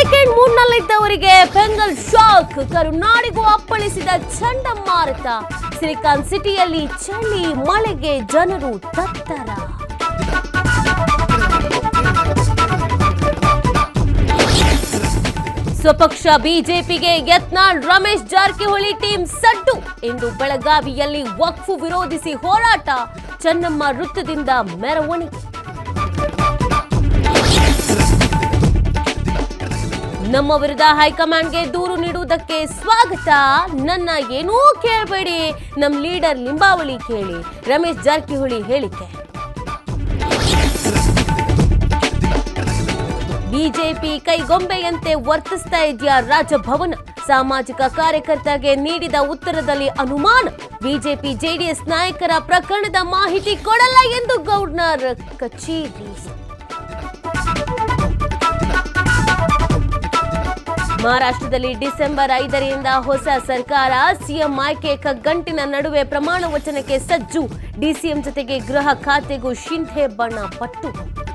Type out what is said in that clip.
weekend ಮೂಡ್ನಲ್ಲಿದ್ದವರಿಗೆ Bengal shock ಕರುನಾಡಿಗೂ ಅಪ್ಪಳಿಸಿದ ಚಂಡಮಾರುತ ಸಿಲಿಕಾನ್ ಸಿಟಿಯಲ್ಲಿ ಚಳಿ ಮಳೆಗೆ ಜನರು ತತ್ತರ ಸ್ವಪಕ್ಷ ಬಿಜೆಪಿಗೆ ಯತ್ನಾಳ್ ರಮೇಶ್ ಜಾರಕಿಹೊಳಿ ಟೀಮ್ ಸಡ್ಡು ಇಂದು ಬೆಳಗಾವಿಯಲ್ಲಿ ವಕ್ಫು ವಿರೋಧಿಸಿ ಹೋರಾಟ ಚೆನ್ನಮ್ಮ ವೃತ್ತದಿಂದ ಮೆರವಣಿಗೆ ನಮ್ಮ ವಿರುದ್ಧ ಹೈಕಮಾಂಡ್ಗೆ ದೂರು ನೀಡುವುದಕ್ಕೆ ಸ್ವಾಗತ ನನ್ನ ಏನೂ ಕೇಳಬೇಡಿ ನಮ್ ಲೀಡರ್ ಲಿಂಬಾವಳಿ ಕೇಳಿ ರಮೇಶ್ ಜಾರಕಿಹೊಳಿ ಹೇಳಿಕೆ ಬಿಜೆಪಿ ಕೈಗೊಂಬೆಯಂತೆ ವರ್ತಿಸ್ತಾ ಇದೆಯಾ ರಾಜಭವನ ಸಾಮಾಜಿಕ ಕಾರ್ಯಕರ್ತರಿಗೆ ನೀಡಿದ ಉತ್ತರದಲ್ಲಿ ಅನುಮಾನ ಬಿಜೆಪಿ ಜೆಡಿಎಸ್ ನಾಯಕರ ಪ್ರಕರಣದ ಮಾಹಿತಿ ಕೊಡಲ್ಲ ಎಂದು ಗವರ್ನರ್ ಕಚೇರಿ ಮಹಾರಾಷ್ಟ್ರದಲ್ಲಿ ಡಿಸೆಂಬರ್ ಐದರಿಂದ ಹೊಸ ಸರ್ಕಾರ ಸಿಎಂ ಆಯ್ಕೆ ಕಗ್ಗಂಟಿನ ನಡುವೆ ಪ್ರಮಾಣ ವಚನಕ್ಕೆ ಸಜ್ಜು ಡಿಸಿಎಂ ಜೊತೆಗೆ ಗೃಹ ಖಾತೆಗೂ ಶಿಂಧೆ ಬಣ್ಣ ಪಟ್ಟು